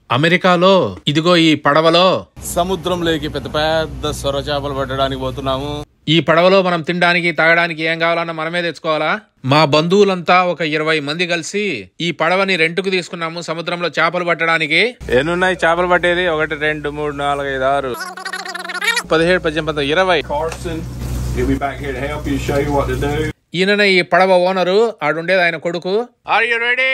అమెరికాలో ఇదిగో ఈ పడవలో సముద్రంలోకి పెద్ద పెద్ద సొర చేపలు పట్టడానికి పోతున్నాము ఈ పడవలో మనం తినడానికి తాగడానికి ఏం కావాలన్నా మనమే తెచ్చుకోవాలా మా బంధువులంతా ఒక ఇరవై మంది కలిసి ఈ పడవని రెంటుకు తీసుకున్నాము సముద్రంలో చేపలు పట్టడానికి ఎన్నున్నాయి చేపలు పట్టేది ఒకటి రెండు మూడు నాలుగు ఐదు ఆరు పదిహేడు పద్దెనిమిది పంతొమ్మిది ఇరవై Carson. He'll be back here to help you, show you what to do. ఈయననే ఈ పడవ ఓనరు ఆడుండేది ఆయన కొడుకు ఆర్ యు రెడీ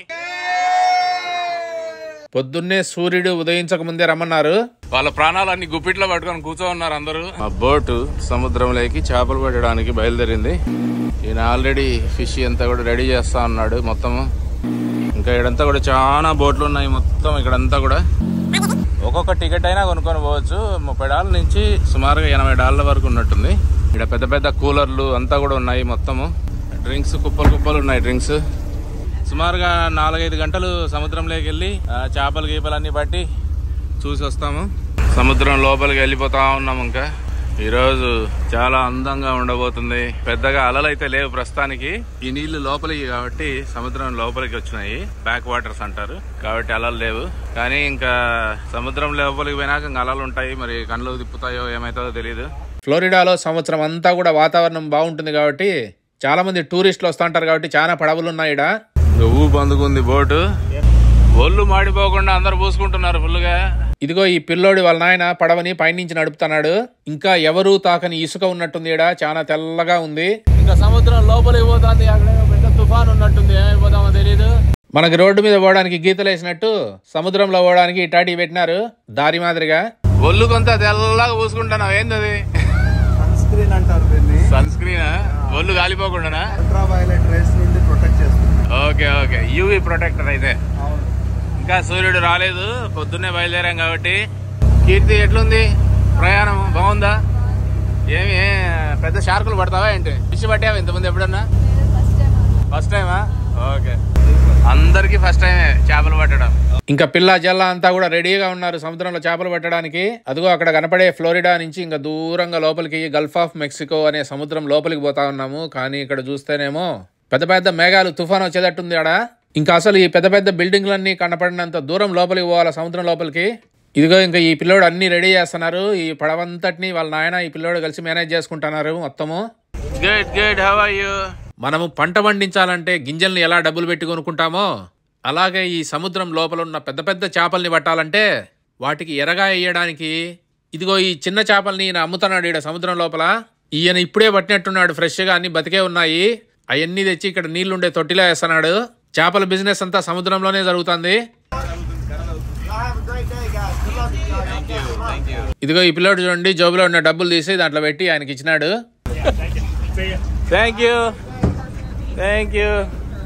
పొద్దున్నే సూర్యుడు ఉదయించక ముందే రమ్మన్నారు వాళ్ళ ప్రాణాలన్నీ గుప్పిట్లో పట్టుకొని కూర్చో ఉన్నారు అందరూ ఆ బోటు సముద్రంలోకి చేపలు పట్టడానికి బయలుదేరింది ఈయన ఆల్రెడీ ఫిష్ అంతా కూడా రెడీ చేస్తా ఉన్నాడు మొత్తము ఇంకా ఇక్కడంతా కూడా చాలా బోట్లు ఉన్నాయి మొత్తం ఇక్కడంతా కూడా ఒక్కొక్క టికెట్ అయినా కొనుక్కొని పోవచ్చు ముప్పై డాలర్ నుంచి సుమారుగా ఎనభై డాలర్ల వరకు ఉన్నట్టుంది ఇక్కడ పెద్ద పెద్ద కూలర్లు అంతా కూడా ఉన్నాయి మొత్తము డ్రింక్స్ కుప్పలు కుప్పలు ఉన్నాయి డ్రింక్స్ సుమారుగా నాలుగైదు గంటలు సముద్రంలోకి వెళ్ళి ఆ, చేపలు గీపలు అన్ని పట్టి చూసి వస్తాము సముద్రం లోపలికి వెళ్ళిపోతా ఉన్నాం ఇంకా ఈరోజు చాలా అందంగా ఉండబోతుంది పెద్దగా అలలు అయితే లేవు ప్రస్తుతానికి ఈ నీళ్లు లోపలికి కాబట్టి సముద్రం లోపలికి వచ్చినాయి బ్యాక్ వాటర్స్ అంటారు కాబట్టి అలలు లేవు కానీ ఇంకా సముద్రం లోపలికి పోయినాక ఇంకా అలలు ఉంటాయి మరి కళ్ళు తిప్పుతాయో ఏమైతుందో తెలియదు ఫ్లోరిడాలో సంవత్సరం అంతా కూడా వాతావరణం బాగుంటుంది కాబట్టి చాలా మంది టూరిస్టులు వస్తూ ఉంటారు కాబట్టి చాలా పడవలు ఉన్నాయి ఈడ ఇంకా ఊపు అందుకుంది బోటు ఒళ్ళు మాడిపోకుండా అందరు పూసుకుంటున్నారు ఫుల్గా ఇదిగో ఈ పిల్లోడి వాళ్ళ నాయన పడవని పైనుంచి నడుపుతున్నాడు ఇంకా ఎవరు తాకని ఇసుక ఉన్నట్టుంది ఈడ చాలా తెల్లగా ఉంది ఇంకా సముద్రం లోపలికి పోతుంది అక్కడ పెద్ద తుఫాన్ ఉన్నట్టుంది ఏమైపోతామో తెలియదు మనకి రోడ్డు మీద పోవడానికి గీతలు వేసినట్టు సముద్రంలో పోవడానికి ఇటాటి పెట్టినారు దారి మాదిరిగా ఒళ్ళు కొంత తెల్లగా పూసుకుంటున్నావు ఏంది అది సన్ స్క్రీన్ అంటారు దీన్ని సన్ స్క్రీన్ ఒళ్ళు కాలిపోకుండా అల్ట్రా వైలెట్ రేస్ నుండి ప్రొటెక్ట్ చేస్తుంది ఓకే ఓకే యూవి ప్రొటెక్టర్ అయితే అవును ఇంకా సూర్యుడు రాలేదు పొద్దున్నే బయలుదేరాం కాబట్టి కీర్తి ఎట్లుంది ప్రయాణం బాగుందా ఏమి పెద్ద షార్కులు పడతావా ఏంటి ఫిష్ పట్టావా ఇంతకుముందు ఎప్పుడన్నా ఫస్ట్ టైమా ఓకే అందరికి ఫస్ట్ టైమే చేపలు పట్టడం ఇంకా పిల్ల జల్ల అంతా కూడా రెడీగా ఉన్నారు సముద్రంలో చేపలు పట్టడానికి అదిగో అక్కడ కనపడే ఫ్లోరిడా నుంచి ఇంకా దూరంగా లోపలికి గల్ఫ్ ఆఫ్ మెక్సికో అనే సముద్రం లోపలికి పోతా ఉన్నాము కానీ ఇక్కడ చూస్తేనేమో పెద్ద పెద్ద మేఘాలు తుఫాన్ వచ్చేటట్టుంది ఆడ ఇంకా అసలు ఈ పెద్ద పెద్ద బిల్డింగ్లన్నీ కనపడినంత దూరం లోపలికి పోవాలి సముద్రం లోపలికి ఇదిగో ఇంకా ఈ పిల్లోడు అన్ని రెడీ చేస్తున్నారు ఈ పడవంతటిని వాళ్ళ నాయన ఈ పిల్లోడు కలిసి మేనేజ్ చేసుకుంటున్నారు మొత్తము good good how are you మనము పంట పండించాలంటే గింజల్ని ఎలా డబ్బులు పెట్టి కొనుక్కుంటామో అలాగే ఈ సముద్రం లోపల ఉన్న పెద్ద పెద్ద చేపల్ని పట్టాలంటే వాటికి ఎరగా వేయడానికి ఇదిగో ఈ చిన్న చేపల్ని ఈయన అమ్ముతున్నాడు ఈడ సముద్రం లోపల ఈయన ఇప్పుడే పట్టినట్టున్నాడు ఫ్రెష్గా అన్ని బతికే ఉన్నాయి అవన్నీ తెచ్చి ఇక్కడ నీళ్లుండే తొట్టిలో వేస్తున్నాడు చేపల బిజినెస్ అంతా సముద్రంలోనే జరుగుతుంది ఇదిగో ఈ పిల్లోడు చూడండి జోబులో ఉన్న డబ్బులు తీసి దాంట్లో పెట్టి ఆయనకి ఇచ్చినాడు thank you thank you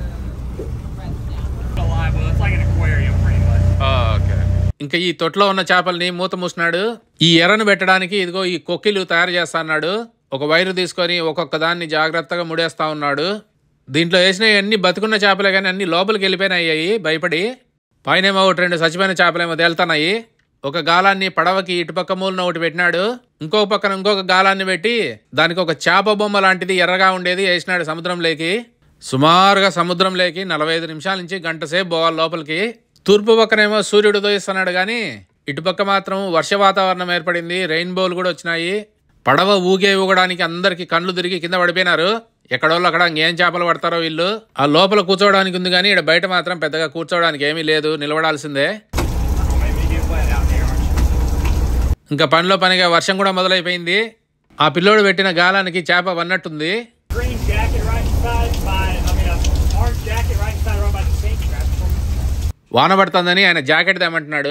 okay ఇంకా ఈ తొట్లో ఉన్న చేపల్ని మూత మూసినాడు ఈ ఎర్రను పెట్టడానికి ఇదిగో ఈ కొక్కిలు తయారు చేస్తా అన్నాడు ఒక వైరు తీసుకొని ఒక్కొక్క దాన్ని జాగ్రత్తగా ముడేస్తా ఉన్నాడు దీంట్లో వేసినవి అన్ని బతుకున్న చేపలే కానీ అన్ని లోపలికి వెళ్ళిపోయినాయి భయపడి పైనేమో ఒకటి రెండు చచ్చిపోయిన చేపలేమో తేలుతున్నాయి ఒక గాలాన్ని పడవకి ఇటుపక్క మూలన ఒకటి పెట్టినాడు ఇంకో పక్కన ఇంకొక గాలాన్ని పెట్టి దానికి ఒక చేప బొమ్మ లాంటిది ఎర్రగా ఉండేది వేసినాడు సముద్రంలోకి సుమారుగా సముద్రంలోకి నలభై ఐదు నిమిషాల నుంచి గంట సేపు పోవాలి లోపలికి తూర్పు పక్కనేమో సూర్యుడు ఉదయిస్తున్నాడు కానీ ఇటుపక్క మాత్రం వర్ష వాతావరణం ఏర్పడింది రెయిన్బోలు కూడా వచ్చినాయి పడవ ఊగే ఊగడానికి అందరికి కళ్ళు తిరిగి కింద పడిపోయినారు ఎక్కడోళ్ళు అక్కడ ఇంకేం చేపలు పడతారో వీళ్ళు ఆ లోపల కూర్చోవడానికి ఉంది కానీ ఇక్కడ బయట మాత్రం పెద్దగా కూర్చోవడానికి ఏమీ లేదు నిలబడాల్సిందే ఇంకా పనిలో పనిగా వర్షం కూడా మొదలైపోయింది ఆ పిల్లోడు పెట్టిన గాలానికి చేప వన్నట్టుంది green jacket right inside my, I mean, a orange jacket right inside right by the sink. Grab it for me. వాన పడుతుందని ఆయన జాకెట్ తేమంటున్నాడు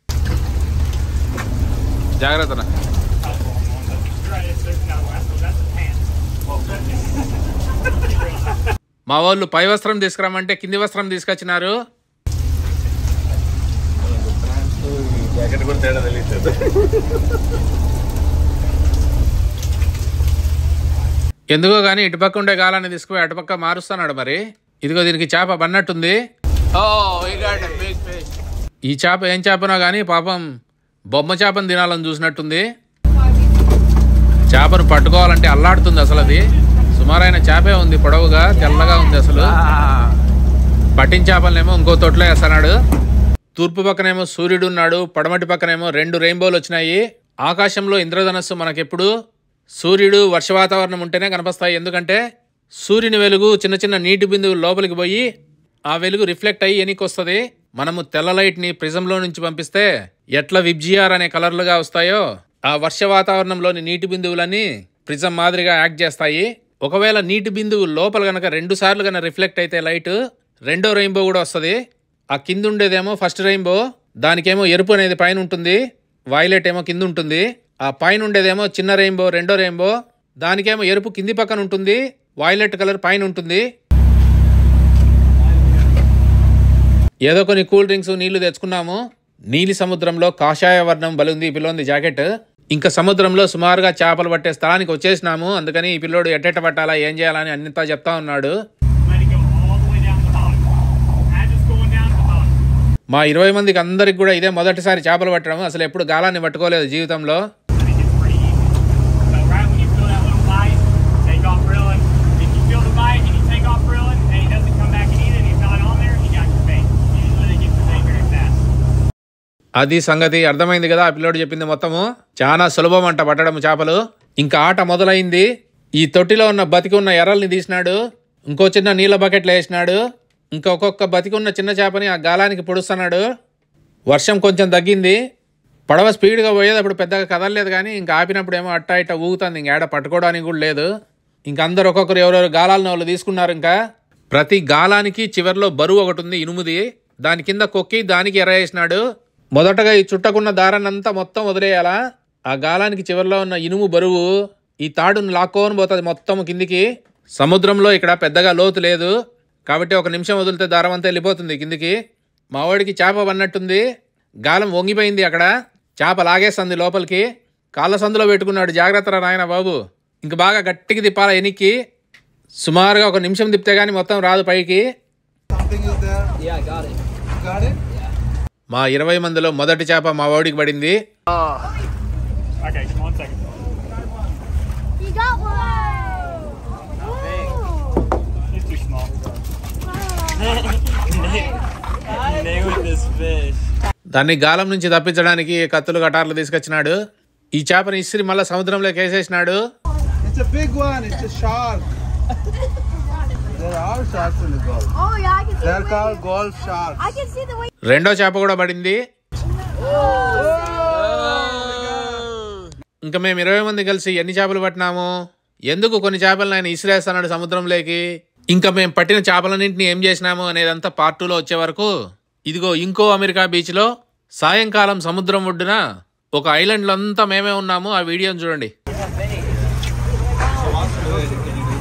జాగ్రత్త Right, it's, there's no, that's, that's the pants. మా వాళ్ళు పై వస్త్రం తీసుకురామంటే కింది వస్త్రం తీసుకొచ్చినారు జాకెట్ కూడా తేడా తెలియదు ఎందుకో కానీ ఇటుపక్క ఉండే గాలాన్ని తీసుకుపోయి అటుపక్క మారుస్తున్నాడు మరి ఇదిగో దీనికి చేప పన్నట్టుంది oh we got big fish ఈ చేప ఏం చేపనో కానీ పాపం బొమ్మ చేపను తినాలని చూసినట్టుంది చేపను పట్టుకోవాలంటే అల్లాడుతుంది అసలు అది సుమారైన చేపే ఉంది పొడవుగా తెల్లగా ఉంది అసలు పట్టిన చేపలనేమో ఇంకో తొట్లో వేస్తున్నాడు తూర్పు పక్కనేమో సూర్యుడు ఉన్నాడు పడమటి పక్కనేమో రెండు రెయిన్బోలు వచ్చినాయి ఆకాశంలో ఇంద్రధనస్సు మనకెప్పుడు సూర్యుడు వర్ష వాతావరణం ఉంటేనే కనిపిస్తాయి ఎందుకంటే సూర్యుని వెలుగు చిన్న చిన్న నీటి బిందువులు లోపలికి పోయి ఆ వెలుగు రిఫ్లెక్ట్ అయ్యి ఎనికి వస్తుంది మనము తెల్ల లైట్ని ప్రిజంలో నుంచి పంపిస్తే ఎట్లా విబ్జిఆర్ అనే కలర్లుగా వస్తాయో ఆ వర్ష వాతావరణంలోని నీటి బిందువులన్నీ ప్రిజం మాదిరిగా యాక్ట్ చేస్తాయి ఒకవేళ నీటి బిందువు లోపల గనక రెండు సార్లు కనుక రిఫ్లెక్ట్ అయితే లైట్ రెండో రెయిన్బో కూడా వస్తుంది ఆ కింద ఉండేదేమో ఫస్ట్ రెయిన్బో దానికేమో ఎరుపు అనేది పైన ఉంటుంది వైలెట్ ఏమో కింద ఉంటుంది ఆ పైన ఉండేదేమో చిన్న రెయిన్బో రెండో రెయిన్బో దానికేమో ఎరుపు కింది పక్కన ఉంటుంది వైలెట్ కలర్ పైన ఉంటుంది ఏదో కొన్ని కూల్ డ్రింక్స్ నీళ్లు తెచ్చుకున్నాము నీలి సముద్రంలో కాషాయ వర్ణం బలుంది ఈ పిల్లోంది జాకెట్ ఇంకా సముద్రంలో సుమారుగా చేపలు పట్టే స్థలానికి వచ్చేసినాము అందుకని ఈ పిల్లోడు ఎట్టెట్ట పట్టాలా ఏం చేయాలని అన్నింతా చెప్తా ఉన్నాడు Let it go all the way down to the bottom. As it's going down to the bottom. మా ఇరవై మందికి అందరికి కూడా ఇదే మొదటిసారి చేపలు పట్టడం అసలు ఎప్పుడు గాలాన్ని పట్టుకోలేదు జీవితంలో I think it's pretty easy. So right when you feel that little bite, take off reeling. If you feel the bite and you take off reeling and he doesn't come back and eat it and he's not on there, you got your bait. Usually they get the bait very fast. అది సంగతి అర్థమైంది కదా ఆ పిల్లోడు చెప్పింది మొత్తము చాలా సులభం అంట పట్టడం చేపలు ఇంకా ఆట మొదలైంది ఈ తొట్టిలో ఉన్న బతికి ఉన్న ఎర్రల్ని తీసినాడు ఇంకో చిన్న నీళ్ళ బకెట్లో వేసినాడు ఇంకా ఒక్కొక్క బతికి ఉన్న చిన్న చేపని ఆ గాలానికి పొడుస్తున్నాడు వర్షం కొంచెం తగ్గింది పడవ స్పీడ్గా పోయేటప్పుడు పెద్దగా కదలలేదు కానీ ఇంకా ఆపినప్పుడు ఏమో అట్టా ఇట్ట ఊగుతుంది ఇంక ఏడ పట్టుకోవడానికి కూడా లేదు ఇంకా అందరు ఒక్కొక్కరు ఎవరెవరు గాలాలను వాళ్ళు తీసుకున్నారు ఇంకా ప్రతి గాలానికి చివర్లో బరువు ఒకటి ఉంది ఇనుముది దాని కింద కొక్కి దానికి ఎర్ర వేసినాడు మొదటగా ఈ చుట్టకున్న దారాన్నంతా మొత్తం వదిలేయాలా ఆ గాలానికి చివర్లో ఉన్న ఇనుము బరువు ఈ తాడును లాక్కోని పోతుంది మొత్తం కిందికి సముద్రంలో ఇక్కడ పెద్దగా లోతు లేదు కాబట్టి ఒక నిమిషం వదిలితే దారం అంతా వెళ్ళిపోతుంది కిందికి మావాడికి చేప పన్నట్టుంది గాలం వంగిపోయింది అక్కడ చేప లాగేస్తుంది లోపలికి కాళ్ళ సందులో పెట్టుకున్నాడు జాగ్రత్త నాయన బాబు ఇంక బాగా గట్టిగా తిప్పాలా ఎనికి సుమారుగా ఒక నిమిషం తిప్పితే కానీ మొత్తం రాదు పైకి Something is there. Yeah, I got it. Got it? మా ఇరవై మందిలో మొదటి చేప మా వాడికి పడింది Okay, just one second. You got one! It's too small. Nailed this fish. దాన్ని గాలం నుంచి తప్పించడానికి కత్తులు కటార్లు తీసుకొచ్చినాడు ఈ చేపని ఇసిరి మళ్ళీ సముద్రంలోకి వేసేసినాడు It's a big one. It's a shark. there are sharks in the Gulf. Oh yeah, I can see They're the way. called Gulf sharks. I can see the way. రెండో చేప కూడా పడింది ఇంకా మేము ఇరవై మంది కలిసి ఎన్ని చేపలు పట్టినాము ఎందుకు కొన్ని చేపలను ఆయన ఇసిరేస్తున్నాడు సముద్రంలోకి ఇంకా మేము పట్టిన చేపలన్నింటినీ ఏం చేసినాము అనేదంతా పార్ట్ టూలో వచ్చే వరకు ఇదిగో ఇంకో అమెరికా బీచ్లో సాయంకాలం సముద్రం ఒడ్డున ఒక ఐలాండ్లో అంతా మేమే ఉన్నాము ఆ వీడియోని చూడండి